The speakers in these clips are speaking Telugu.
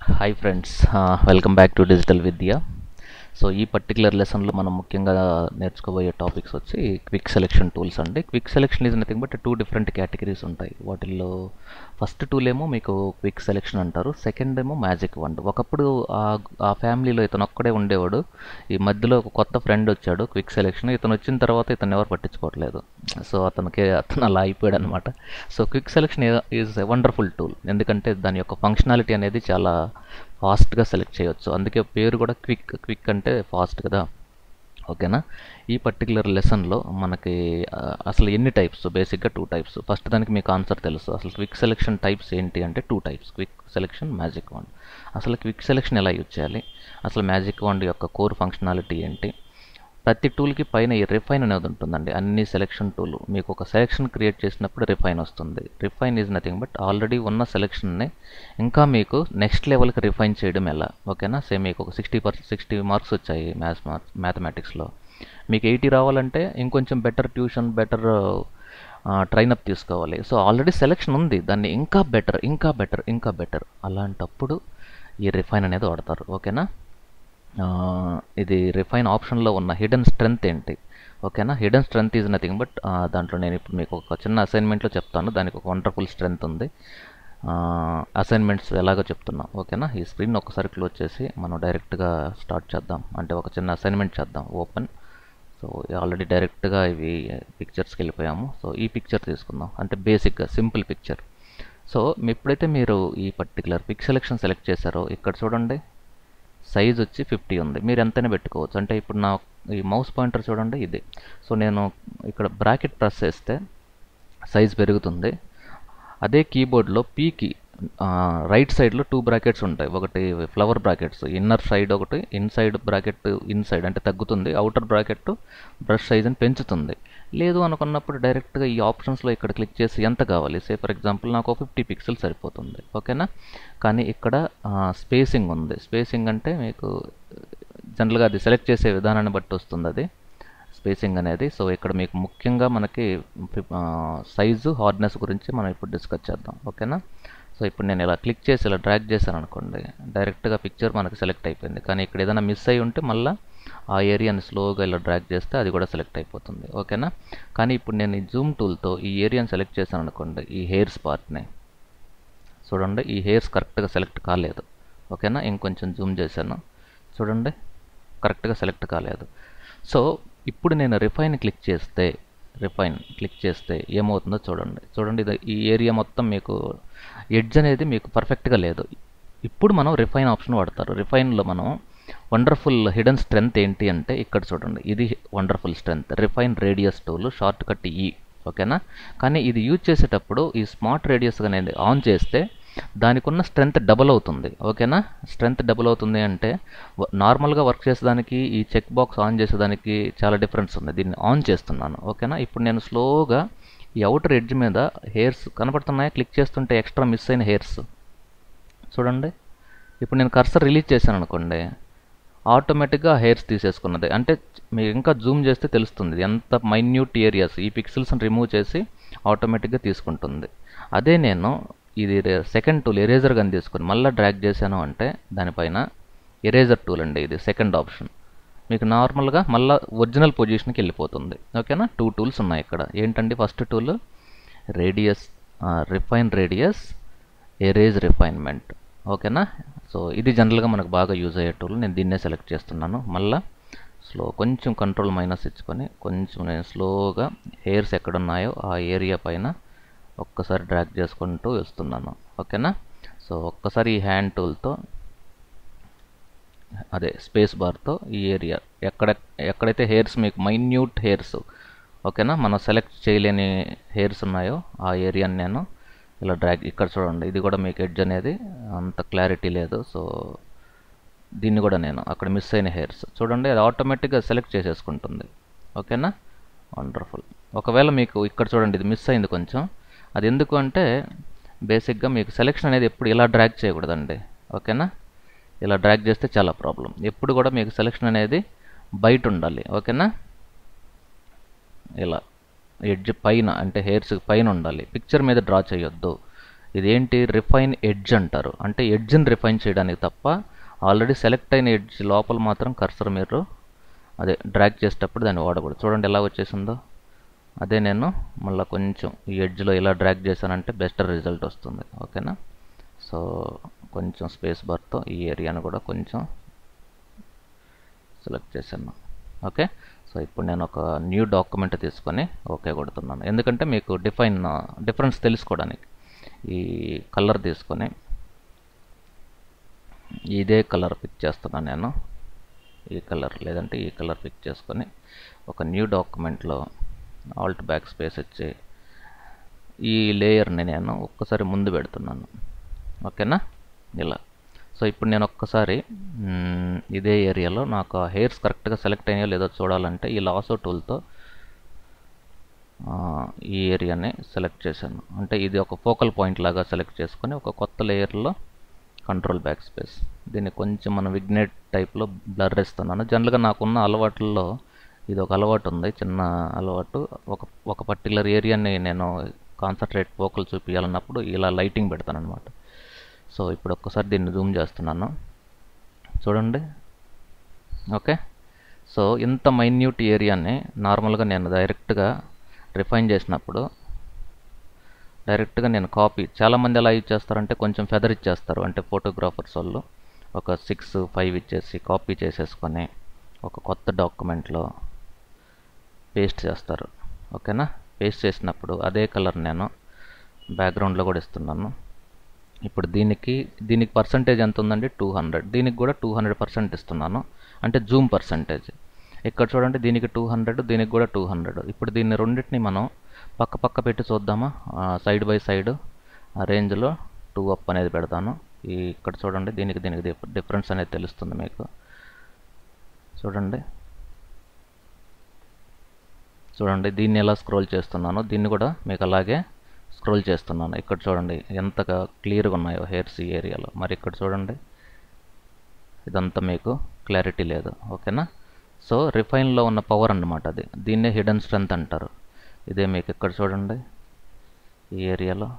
hi friends welcome back to digital Vidya so ఈ పర్టికులర్ లెసన్లో మనం ముఖ్యంగా నేర్చుకోబోయే టాపిక్స్ వచ్చి క్విక్ సెలెక్షన్ టూల్స్ అండి quick selection is nothing but two different categories ఉంటాయి వాటిల్లో ఫస్ట్ టూల్ ఏమో మీకు క్విక్ సెలెక్షన్ అంటారు సెకండ్ ఏమో మ్యాజిక్ వండ్ ఒకప్పుడు ఆ ఆ ఫ్యామిలీలో ఇతను ఒక్కడే ఉండేవాడు ఈ మధ్యలో ఒక కొత్త ఫ్రెండ్ వచ్చాడు క్విక్ సెలెక్షన్ ఇతను వచ్చిన తర్వాత ఇతను ఎవరు పట్టించుకోవట్లేదు సో అతనికి అతను అలా అయిపోయాడు అనమాట so quick selection is a wonderful tool ఎందుకంటే దాని యొక్క ఫంక్షనాలిటీ అనేది చాలా ఫాస్ట్గా సెలెక్ట్ చేయొచ్చు అందుకే పేరు కూడా క్విక్ క్విక్ అంటే ఫాస్ట్ కదా ఓకేనా ఈ పర్టికులర్ లెసన్లో మనకి ఆ, అసలు ఎన్ని టైప్స్ బేసిక్గా టూ టైప్స్ ఫస్ట్ దానికి మీకు ఆన్సర్ తెలుసు అసలు క్విక్ సెలెక్షన్ టైప్స్ ఏంటి అంటే two types quick selection magic wand అసలు క్విక్ సెలెక్షన్ ఎలా యూజ్ చేయాలి అసలు మ్యాజిక్ వండ్ యొక్క కోర్ ఫంక్షనాలిటీ ఏంటి ప్రతి టూల్కి పైన ఈ రిఫైన్ అనేది ఉంటుందండి అన్ని సెలెక్షన్ టూల్ మీకు ఒక సెలెక్షన్ క్రియేట్ చేసినప్పుడు రిఫైన్ వస్తుంది refine is nothing but already ఉన్న సెలెక్షన్ని ఇంకా మీకు నెక్స్ట్ లెవెల్కి రిఫైన్ చేయడం ఎలా ఓకేనా సేమ్ మీకు ఒక సిక్స్టీ పర్సెంట్ సిక్స్టీ మార్క్స్ వచ్చాయి మ్యాథ్స్ మార్క్స్ మ్యాథమెటిక్స్లో మీకు ఎయిటీ రావాలంటే ఇంకొంచెం better tuition better train up తీసుకోవాలి సో ఆల్రెడీ సెలెక్షన్ ఉంది దాన్ని ఇంకా బెటర్ ఇంకా బెటర్ ఇంకా బెటర్ అలాంటప్పుడు ఈ రిఫైన్ అనేది వాడతారు ఓకేనా ఆ, ఇది రిఫైన్ ఆప్షన్లో ఉన్న హిడెన్ స్ట్రెంగ్త్ ఏంటి ఓకేనా hidden strength is nothing but దాంట్లో నేను ఇప్పుడు మీకు ఒక చిన్న అసైన్మెంట్లో చెప్తాను దానికి ఒక వండర్ఫుల్ స్ట్రెంగ్త్ ఉంది అసైన్మెంట్స్ ఎలాగో చెప్తున్నా ఓకేనా ఈ స్క్రీన్ ఒకసారి క్లోజ్ చేసి మనం డైరెక్ట్గా స్టార్ట్ చేద్దాం అంటే ఒక చిన్న అసైన్మెంట్ చేద్దాం ఓపెన్ సో ఆల్రెడీ డైరెక్ట్గా ఇవి పిక్చర్స్కి వెళ్ళిపోయాము సో ఈ పిక్చర్ తీసుకుందాం అంటే బేసిక్గా సింపుల్ పిక్చర్ సో ఎప్పుడైతే మీరు ఈ పర్టికులర్ పిక్ సెలెక్షన్ సెలెక్ట్ చేశారో ఇక్కడ చూడండి సైజ్ వచ్చి ఫిఫ్టీ ఉంది మీరు ఎంతైనా పెట్టుకోవచ్చు అంటే ఇప్పుడు నా ఈ మౌస్ పాయింటర్ చూడండి ఇది సో నేను ఇక్కడ బ్రాకెట్ ప్రెస్ చేస్తే సైజ్ పెరుగుతుంది అదే కీబోర్డ్లో పీకి రైట్ సైడ్లో టూ బ్రాకెట్స్ ఉంటాయి ఒకటి ఫ్లవర్ బ్రాకెట్స్ ఇన్నర్ సైడ్ ఒకటి ఇన్సైడ్ బ్రాకెట్ ఇన్సైడ్ అంటే తగ్గుతుంది అవుటర్ బ్రాకెట్ బ్రష్ సైజ్ని పెంచుతుంది లేదు అనుకున్నప్పుడు డైరెక్ట్గా ఈ ఆప్షన్స్లో ఇక్కడ క్లిక్ చేసి ఎంత కావాలి సే ఫర్ ఎగ్జాంపుల్ నాకు ఫిఫ్టీ పిక్సెల్ సరిపోతుంది ఓకేనా కానీ ఇక్కడ స్పేసింగ్ ఉంది స్పేసింగ్ అంటే మీకు జనరల్గా అది సెలెక్ట్ చేసే విధానాన్ని బట్టి వస్తుంది అది స్పేసింగ్ అనేది సో ఇక్కడ మీకు ముఖ్యంగా మనకి సైజు హార్డ్నెస్ గురించి మనం ఇప్పుడు డిస్కస్ చేద్దాం ఓకేనా సో ఇప్పుడు నేను ఇలా క్లిక్ చేసి ఇలా డ్రాగ్ చేశాను అనుకోండి డైరెక్ట్గా పిక్చర్ మనకి సెలెక్ట్ అయిపోయింది కానీ ఇక్కడ ఏదైనా మిస్ అయి ఉంటే మళ్ళీ ఆ ఏరియాని స్లోగా ఇలా డ్రాగ్ చేస్తే అది కూడా సెలెక్ట్ అయిపోతుంది ఓకేనా కానీ ఇప్పుడు నేను ఈ జూమ్ టూల్తో ఈ ఏరియాని సెలెక్ట్ చేశాను అనుకోండి ఈ హెయిర్స్ పార్ట్ని చూడండి ఈ హెయిర్స్ కరెక్ట్గా సెలెక్ట్ కాలేదు ఓకేనా ఇంకొంచెం జూమ్ చేశాను చూడండి కరెక్ట్గా సెలెక్ట్ కాలేదు సో ఇప్పుడు నేను రిఫైన్ క్లిక్ చేస్తే రిఫైన్ క్లిక్ చేస్తే ఏమవుతుందో చూడండి చూడండి ఇది ఈ ఏరియా మొత్తం మీకు ఎడ్జ్ అనేది మీకు పర్ఫెక్ట్గా లేదు ఇప్పుడు మనం రిఫైన్ ఆప్షన్ వాడతారు రిఫైన్లో మనం వండర్ఫుల్ హిడెన్ స్ట్రెంగ్త్ ఏంటి అంటే ఇక్కడ చూడండి ఇది wonderful strength refine radius tool short cut ఈ ఓకేనా కానీ ఇది యూజ్ చేసేటప్పుడు ఈ స్మార్ట్ రేడియస్ అనేది ఆన్ చేస్తే దానికి ఉన్న స్ట్రెంగ్త్ డబుల్ అవుతుంది ఓకేనా స్ట్రెంగ్త్ డబుల్ అవుతుంది అంటే వ- నార్మల్గా వర్క్ చేసేదానికి ఈ చెక్ బాక్స్ ఆన్ చేసేదానికి చాలా డిఫరెన్స్ ఉంది దీన్ని ఆన్ చేస్తున్నాను ఓకేనా ఇప్పుడు నేను స్లోగా ఈ అవుటర్ ఎడ్జ్ మీద హెయిర్స్ కనపడుతున్నాయా క్లిక్ చేస్తుంటే ఎక్స్ట్రా మిస్ అయిన హెయిర్స్ చూడండి ఇప్పుడు నేను కర్సర్ రిలీజ్ చేశాను అనుకోండి ఆటోమేటిక్గా హెయిర్స్ తీసేసుకున్నది అంటే మీరు ఇంకా జూమ్ చేస్తే తెలుస్తుంది ఎంత మైన్యూట్ ఏరియాస్ ఈ పిక్సెల్స్ని రిమూవ్ చేసి ఆటోమేటిక్గా తీసుకుంటుంది అదే నేను ఇది సెకండ్ టూల్ ఎరేజర్ కానీ తీసుకుని మళ్ళీ డ్రాగ్ చేశాను అంటే దానిపైన ఎరేజర్ టూల్ అండి ఇది సెకండ్ ఆప్షన్ మీకు నార్మల్గా మళ్ళీ ఒరిజినల్ పొజిషన్కి వెళ్ళిపోతుంది ఓకేనా టూ టూల్స్ ఉన్నాయి ఇక్కడ ఏంటండి first tool radius refine radius erase refinement ఓకేనా సో ఇది జనరల్గా మనకు బాగా యూజ్ అయ్యే టూల్ నేను దీన్నే సెలెక్ట్ చేస్తున్నాను మళ్ళా స్లో కొంచెం కంట్రోల్ మైనస్ ఇచ్చుకొని కొంచెం నేను స్లోగా హెయిర్స్ ఎక్కడున్నాయో ఆ ఏరియా పైన ఒక్కసారి డ్రాగ్ చేసుకుంటూ వస్తున్నాను ఓకేనా సో ఒక్కసారి ఈ హ్యాండ్ టూల్తో అదే స్పేస్ బార్తో ఈ ఏరియా ఎక్కడ ఎక్కడైతే హెయిర్స్ మీకు మైన్యూట్ హెయిర్స్ ఓకేనా మనం సెలెక్ట్ చేయలేని హెయిర్స్ ఉన్నాయో ఆ ఏరియాని నేను ఇలా డ్రాగ్ ఇక్కడ చూడండి ఇది కూడా మీకు ఎడ్జ్ అనేది అంత క్లారిటీ లేదు సో దీన్ని కూడా నేను అక్కడ మిస్ అయిన హెయిర్స్ చూడండి అది ఆటోమేటిక్గా సెలెక్ట్ చేసేసుకుంటుంది ఓకేనా వండర్ఫుల్ ఒకవేళ మీకు ఇక్కడ చూడండి ఇది మిస్ అయింది కొంచెం అది ఎందుకు అంటే బేసిక్గా మీకు సెలెక్షన్ అనేది ఎప్పుడు ఇలా డ్రాగ్ చేయకూడదండి ఓకేనా ఇలా డ్రాగ్ చేస్తే చాలా ప్రాబ్లం ఎప్పుడు కూడా మీకు సెలెక్షన్ అనేది బయట ఉండాలి ఓకేనా ఇలా ఎడ్జ్ పైన అంటే హెయిర్స్ పైన ఉండాలి పిక్చర్ మీద డ్రా చేయొద్దు ఇదేంటి రిఫైన్ ఎడ్జ్ అంటారు అంటే ఎడ్జ్ని రిఫైన్ చేయడానికి తప్ప ఆల్రెడీ సెలెక్ట్ అయిన ఎడ్జ్ లోపల మాత్రం కర్సర్ మీరు అదే డ్రాగ్ చేసేటప్పుడు దాన్ని వాడకూడదు చూడండి ఎలా వచ్చేసిందో అదే నేను మళ్ళీ కొంచెం ఈ ఎడ్జ్లో ఇలా డ్రాగ్ చేశానంటే బెస్ట్ రిజల్ట్ వస్తుంది ఓకేనా సో కొంచెం స్పేస్ బార్తో ఈ ఏరియాను కూడా కొంచెం సెలెక్ట్ చేశాను ఓకే సో ఇప్పుడు నేను ఒక న్యూ డాక్యుమెంట్ తీసుకొని ఓకే కొడుతున్నాను ఎందుకంటే మీకు డిఫైన్ డిఫరెన్స్ తెలుసుకోవడానికి ఈ కలర్ తీసుకొని ఇదే కలర్ పిక్ చేస్తున్నాను నేను ఈ కలర్ లేదంటే ఈ కలర్ పిక్ చేసుకొని ఒక న్యూ డాక్యుమెంట్లో ఆల్ట్ బ్యాక్ స్పేస్ వచ్చి ఈ లేయర్ని నేను ఒక్కసారి ముందు పెడుతున్నాను ఓకేనా ఇలా సో ఇప్పుడు నేను ఒక్కసారి ఇదే ఏరియాలో నాకు ఆ హెయిర్స్ కరెక్ట్గా సెలెక్ట్ అయినాయో లేదో చూడాలంటే ఈ లాసో టూల్తో ఈ ఏరియాని సెలెక్ట్ చేశాను అంటే ఇది ఒక ఫోకల్ పాయింట్ లాగా సెలెక్ట్ చేసుకొని ఒక కొత్త లేయర్లో కంట్రోల్ బ్యాక్ స్పేస్ దీన్ని కొంచెం మనం విగ్నేట్ టైప్లో బ్లర్ ఇస్తున్నాను జనరల్గా నాకున్న అలవాట్లలో ఇది ఒక అలవాటు ఉంది చిన్న అలవాటు ఒక ఒక పర్టికులర్ ఏరియాని నేను కాన్సన్ట్రేట్ ఫోకల్ చూపించాలన్నప్పుడు ఇలా లైటింగ్ పెడతాను అనమాట సో ఇప్పుడు ఒక్కసారి దీన్ని జూమ్ చేస్తున్నాను చూడండి ఓకే సో ఇంత మైన్యూట్ ఏరియాని నార్మల్గా నేను డైరెక్ట్గా రిఫైన్ చేసినప్పుడు డైరెక్ట్గా నేను కాపీ చాలామంది ఎలా యూజ్ చేస్తారంటే కొంచెం ఫెదర్ ఇచ్చేస్తారు అంటే ఫోటోగ్రాఫర్స్ వాళ్ళు ఒక సిక్స్ ఫైవ్ ఇచ్చేసి కాపీ చేసేసుకొని ఒక కొత్త డాక్యుమెంట్లో పేస్ట్ చేస్తారు ఓకేనా పేస్ట్ చేసినప్పుడు అదే కలర్ నేను బ్యాక్గ్రౌండ్లో కూడా ఇస్తున్నాను ఇప్పుడు దీనికి దీనికి పర్సంటేజ్ ఎంత ఉందండి టూ హండ్రెడ్ దీనికి కూడా టూ హండ్రెడ్ పర్సెంట్ ఇస్తున్నాను అంటే జూమ్ పర్సంటేజ్ ఇక్కడ చూడండి దీనికి టూ హండ్రెడ్ దీనికి కూడా టూ హండ్రెడ్ ఇప్పుడు దీన్ని రెండింటిని మనం పక్క పక్క పెట్టి చూద్దామా సైడ్ బై సైడ్ ఆ రేంజ్లో టూ అప్ అనేది పెడతాను ఈ ఇక్కడ చూడండి దీనికి దీనికి డిఫరెన్స్ అనేది తెలుస్తుంది మీకు చూడండి చూడండి దీన్ని ఎలా స్క్రోల్ చేస్తున్నానో దీన్ని కూడా మీకు అలాగే స్క్రోల్ చేస్తున్నాను ఇక్కడ చూడండి ఎంతగా క్లియర్గా ఉన్నాయో హెయిర్స్ ఈ ఏరియాలో మరి ఇక్కడ చూడండి ఇదంతా మీకు క్లారిటీ లేదు ఓకేనా సో రిఫైన్లో ఉన్న పవర్ అన్నమాట అది దీన్నే హిడెన్ స్ట్రెంత్ అంటారు ఇదే మీకు ఇక్కడ చూడండి ఈ ఏరియాలో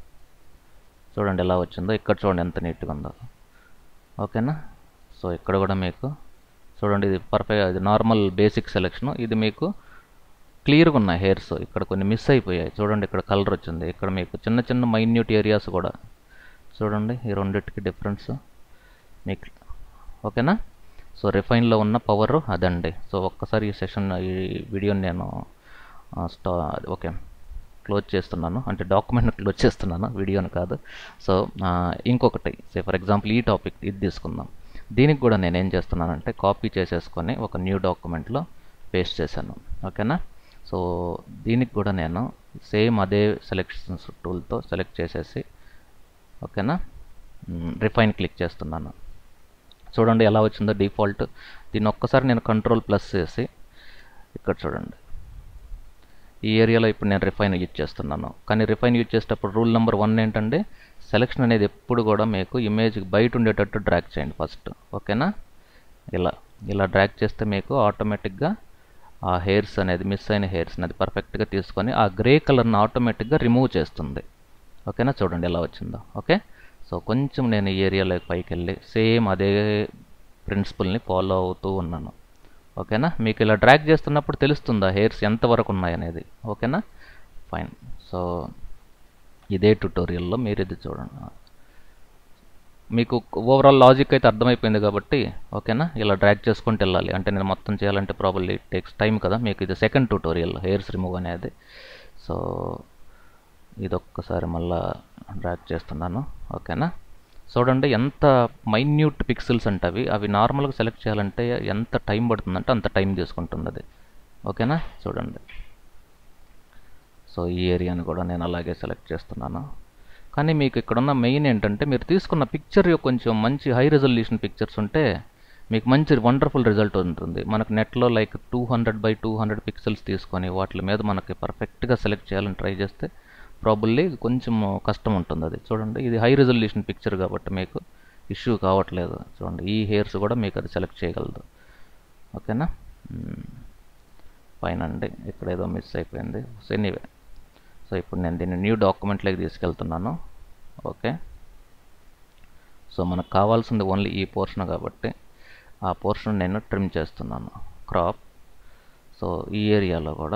చూడండి ఎలా వచ్చిందో ఇక్కడ చూడండి ఎంత నీట్గా ఉందో ఓకేనా సో ఇక్కడ కూడా మీకు చూడండి ఇది పర్ఫెక్ట్ ఇది నార్మల్ బేసిక్ సెలెక్షన్ ఇది మీకు క్లియర్గా ఉన్నాయి హెయిర్స్ ఇక్కడ కొన్ని మిస్ అయిపోయాయి చూడండి ఇక్కడ కలర్ వచ్చింది ఇక్కడ మీకు చిన్న చిన్న మైన్యూట్ ఏరియాస్ కూడా చూడండి ఈ రెండింటికి డిఫరెన్స్ మీకు ఓకేనా సో రిఫైన్లో ఉన్న పవర్ అదండి సో ఒక్కసారి ఈ సెషన్ ఈ వీడియోని నేను స్టా ఓకే క్లోజ్ చేస్తున్నాను అంటే డాక్యుమెంట్ని క్లోజ్ చేస్తున్నాను వీడియోని కాదు సో ఇంకొకటి సే ఫర్ ఎగ్జాంపుల్ ఈ టాపిక్ ఇది తీసుకుందాం దీనికి కూడా నేను ఏం చేస్తున్నానంటే కాపీ చేసేసుకొని ఒక న్యూ డాక్యుమెంట్లో పేస్ట్ చేశాను ఓకేనా సో దీనికి కూడా నేను సేమ్ అదే సెలెక్షన్స్ టూల్తో సెలెక్ట్ చేసేసి ఓకేనా రిఫైన్ క్లిక్ చేస్తున్నాను చూడండి ఎలా వచ్చిందో డిఫాల్ట్ దీన్ని ఒక్కసారి నేను కంట్రోల్ ప్లస్ చేసి ఇక్కడ చూడండి ఈ ఏరియాలో ఇప్పుడు నేను రిఫైన్ యూజ్ చేస్తున్నాను కానీ రిఫైన్ యూజ్ చేసేటప్పుడు రూల్ నెంబర్ వన్ ఏంటంటే సెలెక్షన్ అనేది ఎప్పుడు కూడా మీకు ఇమేజ్ బయట ఉండేటట్టు డ్రాగ్ చేయండి ఫస్ట్ ఓకేనా ఇలా ఇలా డ్రాగ్ చేస్తే మీకు ఆటోమేటిక్గా ఆ హెయిర్స్ అనేది మిస్ అయిన హెయిర్స్ అనేది పర్ఫెక్ట్గా తీసుకొని ఆ గ్రే కలర్ని ఆటోమేటిక్గా రిమూవ్ చేస్తుంది ఓకేనా చూడండి ఎలా వచ్చిందో ఓకే సో కొంచెం నేను ఈ ఏరియాలోకి పైకి వెళ్ళి సేమ్ అదే ప్రిన్సిపల్ని ఫాలో అవుతూ ఉన్నాను ఓకేనా మీకు ఇలా డ్రాగ్ చేస్తున్నప్పుడు తెలుస్తుందా హెయిర్స్ ఎంతవరకు ఉన్నాయనేది ఓకేనా ఫైన్ సో ఇదే ట్యుటోరియల్లో మీరు ఇది చూడండి మీకు ఓవరాల్ లాజిక్ అయితే అర్థమైపోయింది కాబట్టి ఓకేనా ఇలా డ్రాగ్ చేసుకుంటూ వెళ్ళాలి అంటే నేను మొత్తం చేయాలంటే ప్రాబ్లీ టేక్స్ టైం కదా మీకు ఇది సెకండ్ ట్యూటోరియల్ హెయిర్స్ రిమూవ్ అనేది సో ఇది ఒక్కసారి మళ్ళా డ్రాగ్ చేస్తున్నాను ఓకేనా చూడండి ఎంత మైన్యూట్ పిక్సెల్స్ అంటే అవి అవి నార్మల్గా సెలెక్ట్ చేయాలంటే ఎంత టైం పడుతుందంటే అంత టైం తీసుకుంటుంది అది ఓకేనా చూడండి సో ఈ ఏరియాని కూడా నేను అలాగే సెలెక్ట్ చేస్తున్నాను కానీ మీకు ఇక్కడున్న మెయిన్ ఏంటంటే మీరు తీసుకున్న పిక్చర్ కొంచెం మంచి హై రెజల్యూషన్ పిక్చర్స్ ఉంటే మీకు మంచి వండర్ఫుల్ రిజల్ట్ ఉంటుంది మనకు నెట్లో like two hundred by two hundred pixels తీసుకొని వాటి మీద మనకి పర్ఫెక్ట్గా సెలెక్ట్ చేయాలని ట్రై చేస్తే ప్రాబుల్లీ కొంచెం కష్టం ఉంటుంది అది చూడండి ఇది హై రెజల్యూషన్ పిక్చర్ కాబట్టి మీకు ఇష్యూ కావట్లేదు చూడండి ఈ హెయిర్స్ కూడా మీకు అది సెలెక్ట్ చేయగలదు ఓకేనా పైన అండి ఇక్కడ ఏదో మిస్ అయిపోయింది సో ఎనీవే సో ఇప్పుడు నేను దీన్ని న్యూ డాక్యుమెంట్లోకి తీసుకెళ్తున్నాను ఓకే సో మనకు కావాల్సింది ఓన్లీ ఈ పోర్షన్ కాబట్టి ఆ పోర్షన్ నేను ట్రిమ్ చేస్తున్నాను క్రాప్ సో ఈ ఏరియాలో కూడా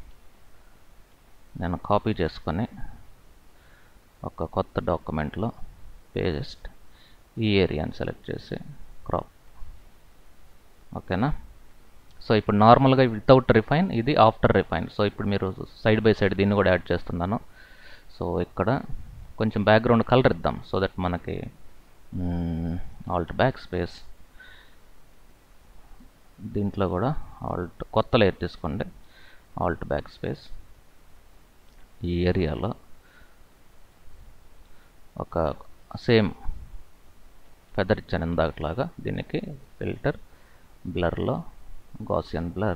నేను కాపీ చేసుకొని ఒక కొత్త డాక్యుమెంట్లో పేస్ట్ ఈ ఏరియాని సెలెక్ట్ చేసి క్రాప్ ఓకేనా సో ఇప్పుడు నార్మల్గా వితౌట్ రిఫైన్ ఇది ఆఫ్టర్ రిఫైన్ సో ఇప్పుడు మీరు సైడ్ బై సైడ్ దీన్ని కూడా యాడ్ చేస్తున్నాను సో ఇక్కడ కొంచెం బ్యాక్గ్రౌండ్ కలర్ ఇద్దాం సో దట్ మనకి ఆల్ట్ బ్యాక్ స్పేస్ దీంట్లో కూడా ఆల్ట్ కొత్త లేయర్ తీసుకోండి ఆల్ట్ బ్యాక్ స్పేస్ ఈ ఏరియాలో ఒక సేమ్ ఫెదర్ ఇచ్చాను ఇందాకలాగా దీనికి ఫిల్టర్ బ్లర్లో గాసియన్ బ్లర్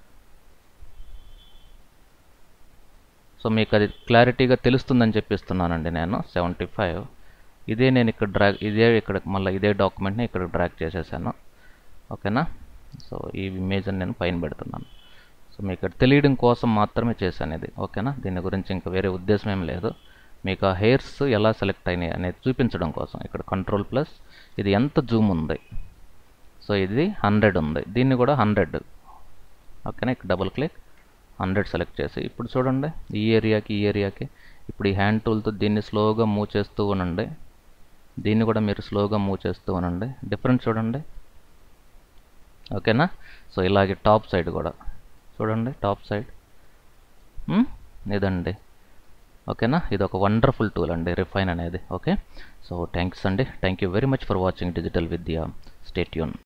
సో మీకు అది క్లారిటీగా తెలుస్తుందని చెప్పిస్తున్నానండి నేను సెవెంటీ ఫైవ్ ఇదే నేను ఇక్కడ డ్రాగ్ ఇదే ఇక్కడ మళ్ళీ ఇదే డాక్యుమెంట్ని ఇక్కడ డ్రాగ్ చేసేసాను ఓకేనా సో ఈ ఇమేజ్ని నేను పైన పెడుతున్నాను సో మీకు ఇక్కడ తెలియడం కోసం మాత్రమే చేశాను ఇది ఓకేనా దీని గురించి ఇంకా వేరే ఉద్దేశం ఏం లేదు మీకు ఆ హెయిర్స్ ఎలా సెలెక్ట్ అయినాయి అనేది చూపించడం కోసం ఇక్కడ కంట్రోల్ ప్లస్ ఇది ఎంత జూమ్ ఉంది సో ఇది హండ్రెడ్ ఉంది దీన్ని కూడా హండ్రెడ్ ఓకేనా ఇక్కడ డబుల్ క్లిక్ హండ్రెడ్ సెలెక్ట్ చేసి ఇప్పుడు చూడండి ఈ ఏరియాకి ఈ ఏరియాకి ఇప్పుడు ఈ హ్యాండ్ టూల్తో దీన్ని స్లోగా మూవ్ చేస్తూ ఉండండి దీన్ని కూడా మీరు స్లోగా మూవ్ చేస్తూ ఉండండి డిఫరెన్స్ చూడండి ఓకేనా సో ఇలాగే టాప్ సైడ్ కూడా చూడండి టాప్ సైడ్ ఇదండి ఓకేనా ఇది ఒక వండర్ఫుల్ టూల్ అండి రిఫైన్ అనేది ఓకే సో థ్యాంక్స్ అండి thank you very much for watching digital Vidya stay tune